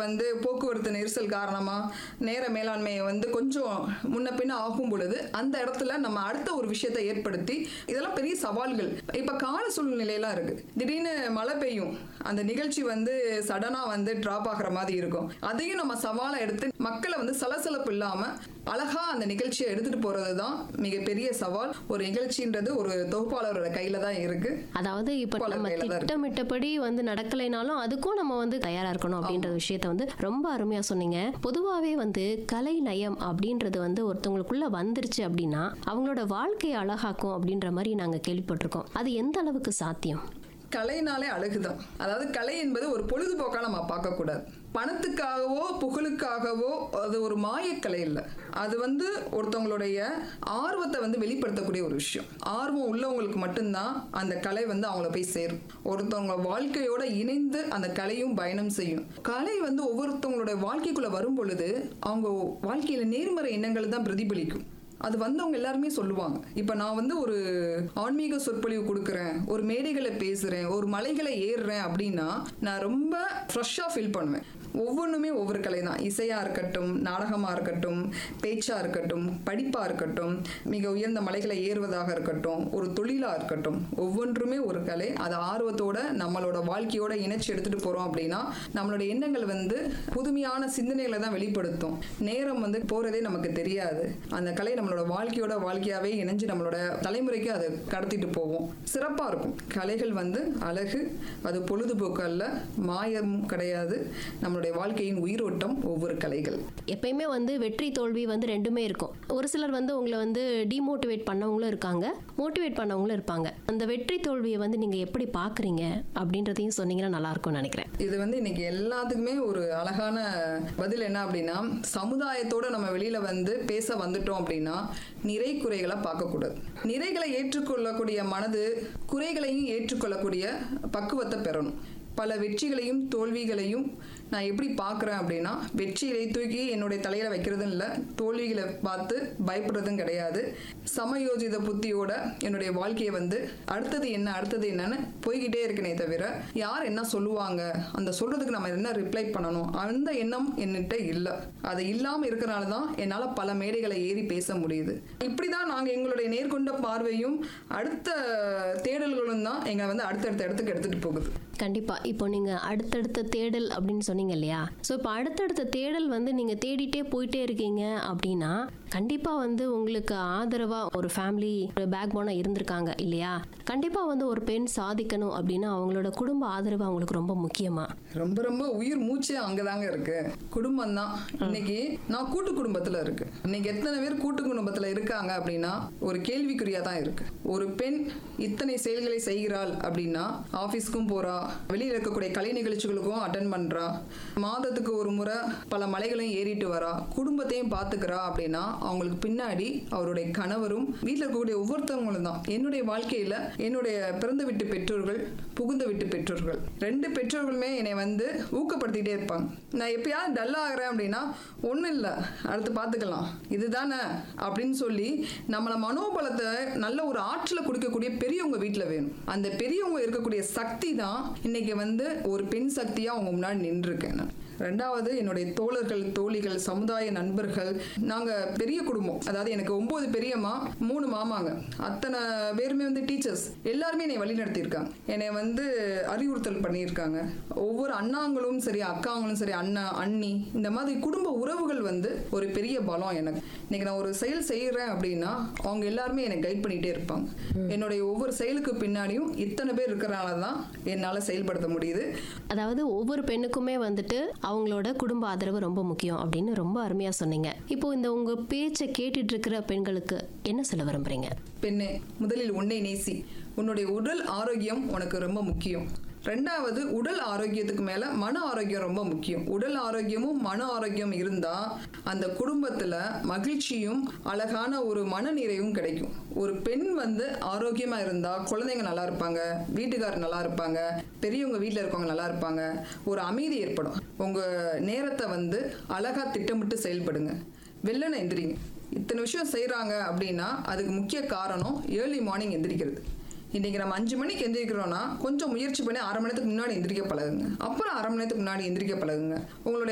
வந்து போக்குவரத்து நெரிசல் காரணமா நேர மேலாண்மையை வந்து கொஞ்சம் முன்ன பின்ன ஆகும் பொழுது அந்த இடத்துல நம்ம அடுத்த ஒரு விஷயத்தை ஏற்படுத்தி இதெல்லாம் பெரிய சவால்கள் இப்ப கால சூழ்நிலையெல்லாம் இருக்கு திடீர்னு மழை பெய்யும் அந்த நிகழ்ச்சி வந்து சடனா வந்து டிராப் ஆகுற மாதிரி இருக்கும் அதையும் நம்ம சவாலை எடுத்து மக்களை வந்து சலசலப்பு இல்லாம அழகா அந்த நிகழ்ச்சியை எடுத்துட்டு போறது தான் மிகப்பெரிய சவால் ஒரு நிகழ்ச்சின்றது ஒரு தொகுப்பாளரோட கையில தான் இருக்கு அதாவது இப்ப பல நம்ம கையில தான் இருக்கு. திட்டமிட்டபடி வந்து நடக்கலைனாலும் அதுக்கும் நம்ம வந்து தயாரா இருக்கணும் அப்படின்ற விஷயத்த வந்து ரொம்ப அருமையா சொன்னீங்க பொதுவாவே வந்து கலை நயம் அப்படின்றது வந்து ஒருத்தவங்களுக்குள்ள வந்துருச்சு அப்படின்னா அவங்களோட வாழ்க்கையை அழகாக்கும் அப்படின்ற மாதிரி நாங்க கேள்விப்பட்டிருக்கோம் அது எந்த அளவுக்கு சாத்தியம் கலைனாலே அழகுதான் அதாவது கலை என்பது ஒரு பொழுதுபோக்கா நம்ம பார்க்கக்கூடாது பணத்துக்காகவோ புகழுக்காகவோ அது ஒரு மாயக்கலை இல்லை அது வந்து ஒருத்தவங்களுடைய ஆர்வத்தை வந்து வெளிப்படுத்தக்கூடிய ஒரு விஷயம் ஆர்வம் உள்ளவங்களுக்கு மட்டும்தான் அந்த கலை வந்து அவங்கள போய் சேரும் ஒருத்தவங்க வாழ்க்கையோட இணைந்து அந்த கலையும் பயணம் செய்யும் கலை வந்து ஒவ்வொருத்தவங்களுடைய வாழ்க்கைக்குள்ள வரும் பொழுது அவங்க வாழ்க்கையில நேர்மறை எண்ணங்கள் தான் பிரதிபலிக்கும் அது வந்தவங்க எல்லாருமே சொல்லுவாங்க இப்போ நான் வந்து ஒரு ஆன்மீக சொற்பொழிவு கொடுக்குறேன் ஒரு மேடைகளை பேசுகிறேன் ஒரு மலைகளை ஏறுறேன் அப்படின்னா நான் ரொம்ப ஃப்ரெஷ்ஷாக ஃபீல் பண்ணுவேன் ஒவ்வொன்றுமே ஒவ்வொரு கலை தான் இசையாக இருக்கட்டும் நாடகமாக இருக்கட்டும் பேச்சாக இருக்கட்டும் படிப்பாக இருக்கட்டும் மிக உயர்ந்த மலைகளை ஏறுவதாக இருக்கட்டும் ஒரு தொழிலாக இருக்கட்டும் ஒவ்வொன்றுமே ஒரு கலை அது ஆர்வத்தோட நம்மளோட வாழ்க்கையோட இணைச்சு எடுத்துகிட்டு போகிறோம் அப்படின்னா நம்மளோட எண்ணங்கள் வந்து புதுமையான சிந்தனைகளை தான் வெளிப்படுத்தும் நேரம் வந்து போகிறதே நமக்கு தெரியாது அந்த கலை நம்மளோட வாழ்க்கையோட வாழ்க்கையாகவே இணைஞ்சு நம்மளோட தலைமுறைக்கு அதை கடத்திட்டு போவோம் சிறப்பாக இருக்கும் கலைகள் வந்து அழகு அது பொழுதுபோக்கு அல்ல மாயம் கிடையாது நம்மளுடைய வாழ்க்கையின் உயிரோட்டம் ஒவ்வொரு கலைகள் எப்பயுமே வந்து வெற்றி தோல்வி வந்து ரெண்டுமே இருக்கும் ஒரு சிலர் வந்து உங்களை வந்து டிமோட்டிவேட் பண்ணவங்களும் இருக்காங்க மோட்டிவேட் பண்ணவங்களும் இருப்பாங்க அந்த வெற்றி தோல்வியை வந்து நீங்க எப்படி பாக்குறீங்க அப்படின்றதையும் சொன்னீங்கன்னா நல்லா இருக்கும்னு நினைக்கிறேன் இது வந்து இன்னைக்கு எல்லாத்துக்குமே ஒரு அழகான பதில் என்ன அப்படின்னா சமுதாயத்தோட நம்ம வெளியில வந்து பேச வந்துட்டோம் அப்படின்னா நிறை குறைகளை பார்க்கக்கூடாது நிறைகளை ஏற்றுக்கொள்ளக்கூடிய மனது குறைகளையும் ஏற்றுக்கொள்ளக்கூடிய பக்குவத்தை பெறணும் பல வெற்றிகளையும் தோல்விகளையும் நான் எப்படி பார்க்குறேன் அப்படின்னா வெற்றிகளை தூக்கி என்னுடைய தலையில் வைக்கிறதும் இல்லை தோல்விகளை பார்த்து பயப்படுறதும் கிடையாது சமயோஜித புத்தியோட என்னுடைய வாழ்க்கையை வந்து அடுத்தது என்ன அடுத்தது என்னன்னு போய்கிட்டே இருக்கனே தவிர யார் என்ன சொல்லுவாங்க அந்த சொல்றதுக்கு நம்ம என்ன ரிப்ளை பண்ணணும் அந்த எண்ணம் என்கிட்ட இல்லை அது இல்லாமல் இருக்கிறனால தான் என்னால் பல மேடைகளை ஏறி பேச முடியுது இப்படி தான் நாங்கள் எங்களுடைய நேர்கொண்ட பார்வையும் அடுத்த தேடல்களும் தான் எங்களை வந்து அடுத்தடுத்த இடத்துக்கு எடுத்துகிட்டு போகுது கண்டிப்பா இப்போ நீங்க அடுத்தடுத்த தேடல் அப்படின்னு சொன்னீங்க இல்லையா ஸோ இப்போ அடுத்தடுத்த தேடல் வந்து நீங்க தேடிட்டே போயிட்டே இருக்கீங்க அப்படின்னா கண்டிப்பா வந்து உங்களுக்கு ஆதரவா ஒரு ஃபேமிலி ஒரு பேக் போனா இருந்திருக்காங்க இல்லையா கண்டிப்பா வந்து ஒரு பெண் சாதிக்கணும் அப்படின்னா அவங்களோட குடும்ப ஆதரவு அவங்களுக்கு ரொம்ப முக்கியமா ரொம்ப ரொம்ப உயிர் மூச்சே அங்கதாங்க இருக்கு குடும்பம் தான் இன்னைக்கு நான் கூட்டு குடும்பத்துல இருக்கு இன்னைக்கு எத்தனை பேர் கூட்டு குடும்பத்துல இருக்காங்க அப்படின்னா ஒரு கேள்விக்குறியா தான் இருக்கு ஒரு பெண் இத்தனை செயல்களை செய்கிறாள் அப்படின்னா ஆபீஸ்க்கும் போறா வெளியில இருக்கக்கூடிய கலை நிகழ்ச்சிகளுக்கும் அட்டன் பண்றா மாதத்துக்கு ஒரு முறை பல மலைகளையும் ஏறிட்டு வரா குடும்பத்தையும் பாத்துக்கிறா அப்படின்னா அவங்களுக்கு பின்னாடி அவருடைய கணவரும் வீட்டில் இருக்கக்கூடிய ஒவ்வொருத்தவங்களும் தான் என்னுடைய வாழ்க்கையில என்னுடைய பிறந்த வீட்டு பெற்றோர்கள் புகுந்த வீட்டு பெற்றோர்கள் ரெண்டு பெற்றோர்களுமே என்னை வந்து ஊக்கப்படுத்திட்டே இருப்பாங்க நான் எப்பயாவது டல் ஆகிறேன் அப்படின்னா ஒன்றும் இல்லை அடுத்து பார்த்துக்கலாம் இதுதானே அப்படின்னு சொல்லி நம்மளை மனோபலத்தை நல்ல ஒரு ஆற்றலை கொடுக்கக்கூடிய பெரியவங்க வீட்டில் வேணும் அந்த பெரியவங்க இருக்கக்கூடிய சக்தி தான் இன்னைக்கு வந்து ஒரு பெண் சக்தியாக அவங்க முன்னாடி நின்றுருக்கேன் நான் ரெண்டாவது என்னுடைய தோழர்கள் தோழிகள் சமுதாய நண்பர்கள் நாங்கள் பெரிய குடும்பம் அதாவது எனக்கு ஒம்பது பெரியம்மா மூணு மாமாங்க அத்தனை பேருமே வந்து டீச்சர்ஸ் எல்லாருமே என்னை வழிநடத்தியிருக்காங்க என்னை வந்து அறிவுறுத்தல் பண்ணியிருக்காங்க ஒவ்வொரு அண்ணாங்களும் சரி அக்காங்களும் சரி அண்ணா அண்ணி இந்த மாதிரி குடும்ப உறவுகள் வந்து ஒரு பெரிய பலம் எனக்கு இன்னைக்கு நான் ஒரு செயல் செய்கிறேன் அப்படின்னா அவங்க எல்லாருமே என்னை கைட் பண்ணிகிட்டே இருப்பாங்க என்னுடைய ஒவ்வொரு செயலுக்கு பின்னாடியும் இத்தனை பேர் இருக்கிறனால தான் என்னால் செயல்படுத்த முடியுது அதாவது ஒவ்வொரு பெண்ணுக்குமே வந்துட்டு அவங்களோட குடும்ப ஆதரவு ரொம்ப முக்கியம் அப்படின்னு ரொம்ப அருமையா சொன்னீங்க இப்போ இந்த உங்க பேச்சை கேட்டுட்டு இருக்கிற பெண்களுக்கு என்ன சொல்ல விரும்புறீங்க பெண்ணே முதலில் உன்னை நேசி உன்னுடைய உடல் ஆரோக்கியம் உனக்கு ரொம்ப முக்கியம் ரெண்டாவது உடல் ஆரோக்கியத்துக்கு மேல மன ஆரோக்கியம் ரொம்ப முக்கியம் உடல் ஆரோக்கியமும் மன ஆரோக்கியம் இருந்தா அந்த குடும்பத்துல மகிழ்ச்சியும் அழகான ஒரு மன நிறைவும் கிடைக்கும் ஒரு பெண் வந்து ஆரோக்கியமா இருந்தா குழந்தைங்க நல்லா இருப்பாங்க வீட்டுக்காரர் நல்லா இருப்பாங்க பெரியவங்க வீட்டில் இருக்கவங்க நல்லா இருப்பாங்க ஒரு அமைதி ஏற்படும் உங்க நேரத்தை வந்து அழகா திட்டமிட்டு செயல்படுங்க வெள்ளனை எந்திரிங்க இத்தனை விஷயம் செய்கிறாங்க அப்படின்னா அதுக்கு முக்கிய காரணம் ஏர்லி மார்னிங் எந்திரிக்கிறது இன்றைக்கி நம்ம அஞ்சு மணிக்கு எந்திரிக்கிறோன்னா கொஞ்சம் முயற்சி பண்ணி அரை மணி நேரத்துக்கு முன்னாடி எந்திரிக்க பழகுங்க அப்புறம் அரை மணி நேரத்துக்கு முன்னாடி எந்திரிக்க பழகுங்க உங்களுடைய